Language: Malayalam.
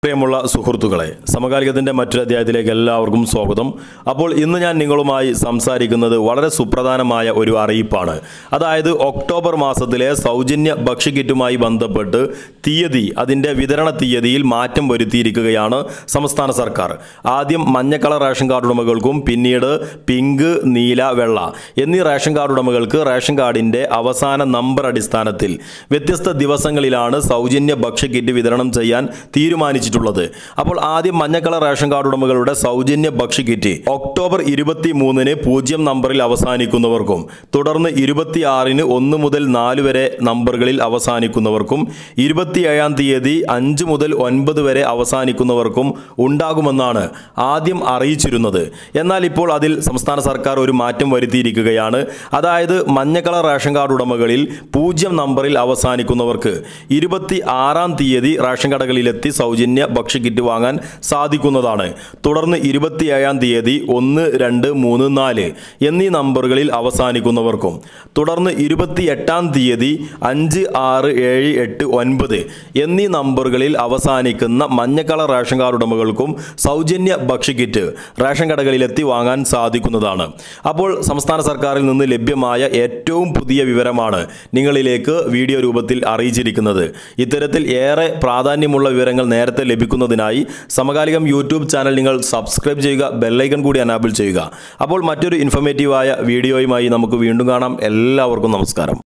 പ്രിയമുള്ള സുഹൃത്തുക്കളെ സമകാലികത്തിൻ്റെ മറ്റൊരു അധ്യായത്തിലേക്ക് എല്ലാവർക്കും സ്വാഗതം അപ്പോൾ ഇന്ന് ഞാൻ നിങ്ങളുമായി സംസാരിക്കുന്നത് വളരെ സുപ്രധാനമായ ഒരു അറിയിപ്പാണ് അതായത് ഒക്ടോബർ മാസത്തിലെ സൗജന്യ ഭക്ഷ്യക്കിറ്റുമായി ബന്ധപ്പെട്ട് തീയതി അതിൻ്റെ വിതരണ തീയതിയിൽ മാറ്റം വരുത്തിയിരിക്കുകയാണ് സംസ്ഥാന സർക്കാർ ആദ്യം മഞ്ഞ കളർ റേഷൻ കാർഡ് ഉടമകൾക്കും പിന്നീട് പിങ്ക് നീല വെള്ള എന്നീ റേഷൻ കാർഡ് ഉടമകൾക്ക് റേഷൻ കാർഡിൻ്റെ അവസാന നമ്പർ അടിസ്ഥാനത്തിൽ വ്യത്യസ്ത ദിവസങ്ങളിലാണ് സൗജന്യ ഭക്ഷ്യക്കിറ്റ് വിതരണം ചെയ്യാൻ തീരുമാനിച്ചിട്ടുള്ളത് അപ്പോൾ ആദ്യം മഞ്ഞ കളർ റേഷൻ കാർഡ് ഉടമകളുടെ സൗജന്യ ഭക്ഷ്യക്കിറ്റ് ഒക്ടോബർ ഇരുപത്തി മൂന്നിന് പൂജ്യം നമ്പറിൽ അവസാനിക്കുന്നവർക്കും തുടർന്ന് ഇരുപത്തി ആറിന് ഒന്ന് മുതൽ നാല് വരെ നമ്പറുകളിൽ അവസാനിക്കുന്നവർക്കും ഇരുപത്തിയേഴാം തീയതി അഞ്ച് മുതൽ ഒൻപത് വരെ അവസാനിക്കുന്നവർക്കും ഉണ്ടാകുമെന്നാണ് ആദ്യം അറിയിച്ചിരുന്നത് എന്നാൽ ഇപ്പോൾ അതിൽ സംസ്ഥാന സർക്കാർ ഒരു മാറ്റം വരുത്തിയിരിക്കുകയാണ് അതായത് മഞ്ഞ കളർ റേഷൻ കാർഡ് ഉടമകളിൽ പൂജ്യം നമ്പറിൽ അവസാനിക്കുന്നവർക്ക് ഇരുപത്തി ആറാം തീയതി റേഷൻ കടകളിലെത്തി സൗജന്യ ഭക്ഷ്യക്കിറ്റ് വാങ്ങാൻ സാധിക്കുന്നതാണ് തുടർന്ന് ഇരുപത്തിയേഴാം തീയതി ഒന്ന് രണ്ട് മൂന്ന് നാല് എന്നീ നമ്പറുകളിൽ അവസാനിക്കുന്നവർക്കും തുടർന്ന് ഇരുപത്തി എട്ടാം തീയതി അഞ്ച് ആറ് ഏഴ് എട്ട് ഒൻപത് എന്നീ നമ്പറുകളിൽ അവസാനിക്കുന്ന മഞ്ഞ കളർ റേഷൻ കാർഡ് ഉടമകൾക്കും സൗജന്യ ഭക്ഷ്യക്കിറ്റ് റേഷൻ കടകളിലെത്തി വാങ്ങാൻ സാധിക്കുന്നതാണ് അപ്പോൾ സംസ്ഥാന സർക്കാരിൽ നിന്ന് ലഭ്യമായ ഏറ്റവും പുതിയ വിവരമാണ് നിങ്ങളിലേക്ക് വീഡിയോ രൂപത്തിൽ അറിയിച്ചിരിക്കുന്നത് ഇത്തരത്തിൽ ഏറെ പ്രാധാന്യമുള്ള വിവരങ്ങൾ നേരത്തെ ലഭിക്കുന്നതിനായി സമകാലികം യൂട്യൂബ് ചാനൽ നിങ്ങൾ സബ്സ്ക്രൈബ് ചെയ്യുക ബെല്ലൈക്കൺ കൂടി അനാബിൾ ചെയ്യുക അപ്പോൾ മറ്റൊരു ഇൻഫർമേറ്റീവായ വീഡിയോയുമായി നമുക്ക് വീണ്ടും കാണാം എല്ലാവർക്കും നമസ്കാരം